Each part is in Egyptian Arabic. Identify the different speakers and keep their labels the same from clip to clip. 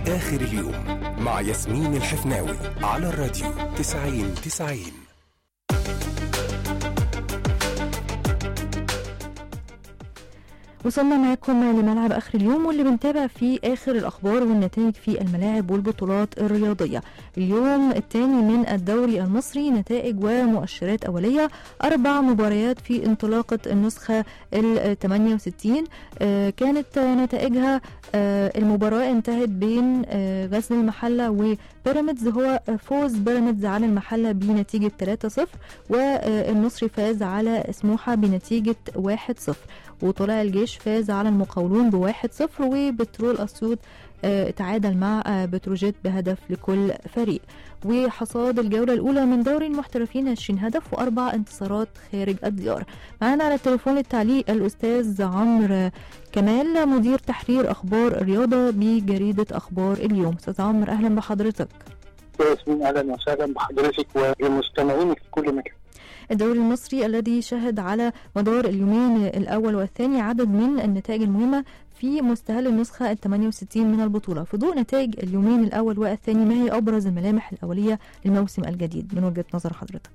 Speaker 1: آخر اليوم مع ياسمين الحفناوي على الراديو 90 90
Speaker 2: وصلنا معاكم لملعب اخر اليوم واللي بنتابع فيه اخر الاخبار والنتائج في الملاعب والبطولات الرياضيه. اليوم الثاني من الدوري المصري نتائج ومؤشرات اوليه اربع مباريات في انطلاقه النسخه ال 68 آه كانت نتائجها آه المباراه انتهت بين آه غزل المحله وبيراميدز هو فوز بيراميدز على المحله بنتيجه 3-0 والمصري فاز على سموحه بنتيجه 1-0 وطلائع الجيش فاز على المقاولون بواحد صفر وبترول أسيوط آه، تعادل مع آه، بتروجيت بهدف لكل فريق وحصاد الجولة الأولى من دوري المحترفين 20 هدف وأربع انتصارات خارج الديار معانا على التليفون التعليق الأستاذ عمرو كمال مدير تحرير أخبار الرياضة بجريدة أخبار اليوم أستاذ عمرو أهلا بحضرتك
Speaker 3: ياسمين اهلا وسهلا بحضرتك وبمستمعينك في كل مكان.
Speaker 2: الدوري المصري الذي شهد على مدار اليومين الأول والثاني عدد من النتائج المهمة في مستهل النسخة ال 68 من البطولة في ضوء نتائج اليومين الأول والثاني ما هي أبرز الملامح الأولية للموسم الجديد من وجهة نظر حضرتك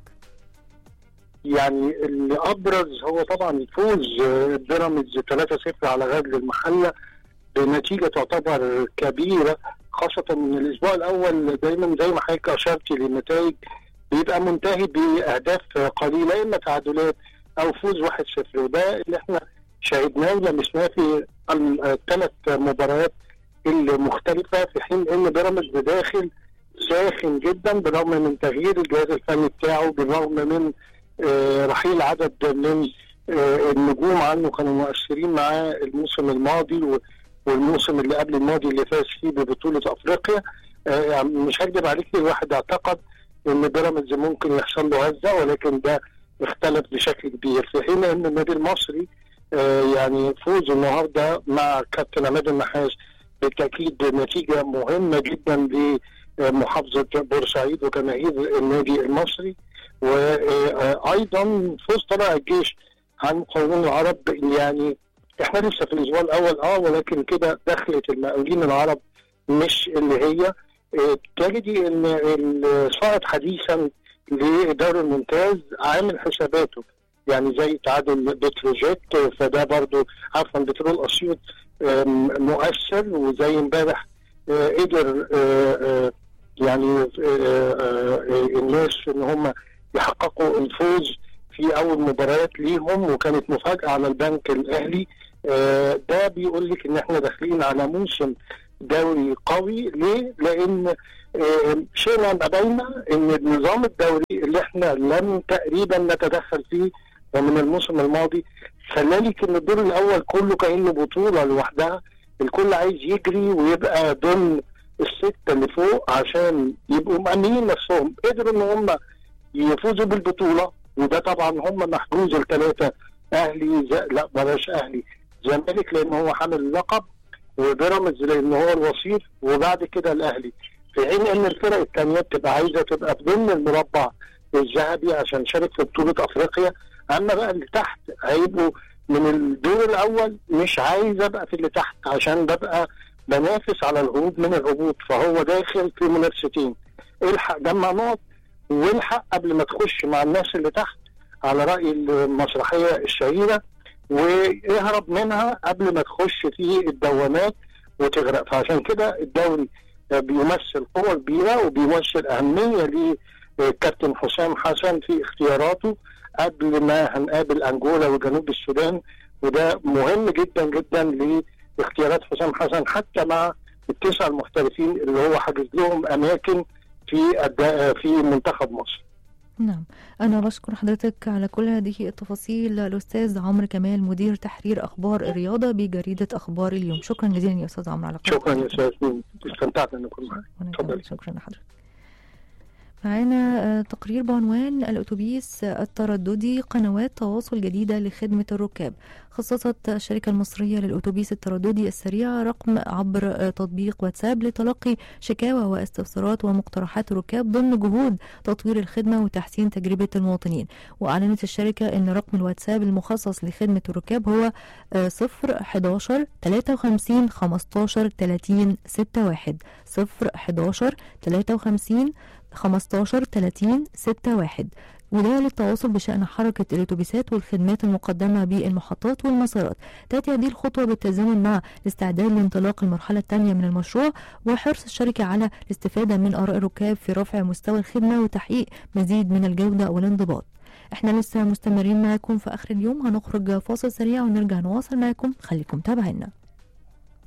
Speaker 3: يعني اللي ابرز هو طبعا فوز آه، بيراميدز 3-0 على غزل المحله بنتيجه تعتبر كبيره خاصه ان الاسبوع الاول دايما زي ما حضرتك اشرتي للنتائج بيبقى منتهي باهداف قليله اما تعادلات او فوز 1-0 وده اللي احنا شاهدناه ولمسناه في الثلاث مباريات المختلفه في حين ان بيراميدز داخل ساخن جدا بالرغم من تغيير الجهاز الفني بتاعه بالرغم من آه، رحيل عدد من آه، النجوم عنه كانوا مؤثرين معاه الموسم الماضي و- والموسم اللي قبل الماضي اللي فاز فيه ببطولة أفريقيا آه، يعني مش هكذب عليك الواحد اعتقد ان بيراميدز ممكن يحصل له هزة ولكن ده اختلف بشكل كبير في حين ان النادي المصري آه، يعني فوز النهارده مع كابتن عماد النحاس بالتاكيد نتيجه مهمه جدا لمحافظه بورسعيد وجماهير النادي المصري وايضا فوز طلائع الجيش عن مقاولون العرب يعني احنا لسه في الاسبوع الاول اه ولكن كده دخلت المقاولين العرب مش اللي هي آه، تجدي ان الصاعد حديثا للدوري الممتاز عامل حساباته يعني زي تعادل بتروجيت فده برضو عفوا بترول اسيوط آم، مؤثر وزي امبارح آه، قدر آه، آه، يعني آه، آه، آه، الناس ان هم يحققوا الفوز في اول مباريات ليهم وكانت مفاجاه على البنك الاهلي آه، ده بيقول لك ان احنا داخلين على موسم دوري قوي ليه؟ لان آه، شئنا ام ابينا ان النظام الدوري اللي احنا لم تقريبا نتدخل فيه ومن الموسم الماضي خلالك ان الدور الاول كله كانه بطوله لوحدها الكل عايز يجري ويبقى ضمن السته اللي فوق عشان يبقوا مأمنين نفسهم قدروا ان هم يفوزوا بالبطوله وده طبعا هم محجوز الثلاثه اهلي ز... لا بلاش اهلي زمالك لان هو حامل اللقب وبيراميدز لان هو الوصيف وبعد كده الاهلي في حين ان الفرق الثانيه بتبقى عايزه تبقى في ضمن المربع الذهبي عشان شارك في بطوله افريقيا اما بقى اللي تحت هيبقوا من الدور الاول مش عايز ابقى في اللي تحت عشان ببقى بنافس على الهروب من الهبوط فهو داخل في منافستين الحق جمع نقط والحق قبل ما تخش مع الناس اللي تحت على راي المسرحيه الشهيره ويهرب منها قبل ما تخش في الدوامات وتغرق فعشان كده الدوري بيمثل قوة كبيرة وبيمثل أهمية للكابتن حسام حسن في اختياراته قبل ما هنقابل أنجولا وجنوب السودان وده مهم جدا جدا لاختيارات حسام حسن حتى مع التسع المحترفين اللي هو حاجز لهم أماكن في الد- في منتخب مصر
Speaker 2: نعم أنا بشكر حضرتك على كل هذه التفاصيل الأستاذ عمرو كمال مدير تحرير أخبار الرياضة بجريدة أخبار اليوم شكرا جزيلا يا أستاذ عمرو على كل
Speaker 3: شكرا يا
Speaker 2: حضرتك.
Speaker 3: استاذ ياسمين استمتعت ان اكون معك
Speaker 2: وأنا
Speaker 3: اتفضل.
Speaker 2: كمان شكرا لحضرتك معانا آه، تقرير بعنوان الأتوبيس الترددي قنوات تواصل جديدة لخدمة الركاب خصصت الشركة المصرية للأتوبيس الترددي السريع رقم عبر آه، تطبيق واتساب لتلقي شكاوى واستفسارات ومقترحات الركاب ضمن جهود تطوير الخدمة وتحسين تجربة المواطنين وأعلنت الشركة أن رقم الواتساب المخصص لخدمة الركاب هو آه، صفر 11 53 15 30 61 صفر 11 53 15 30 61 وده للتواصل بشأن حركة الأتوبيسات والخدمات المقدمة بالمحطات والمسارات تأتي هذه الخطوة بالتزامن مع الاستعداد لانطلاق المرحلة الثانية من المشروع وحرص الشركة على الاستفادة من آراء الركاب في رفع مستوى الخدمة وتحقيق مزيد من الجودة والانضباط احنا لسه مستمرين معاكم في آخر اليوم هنخرج فاصل سريع ونرجع نواصل معاكم خليكم تابعينا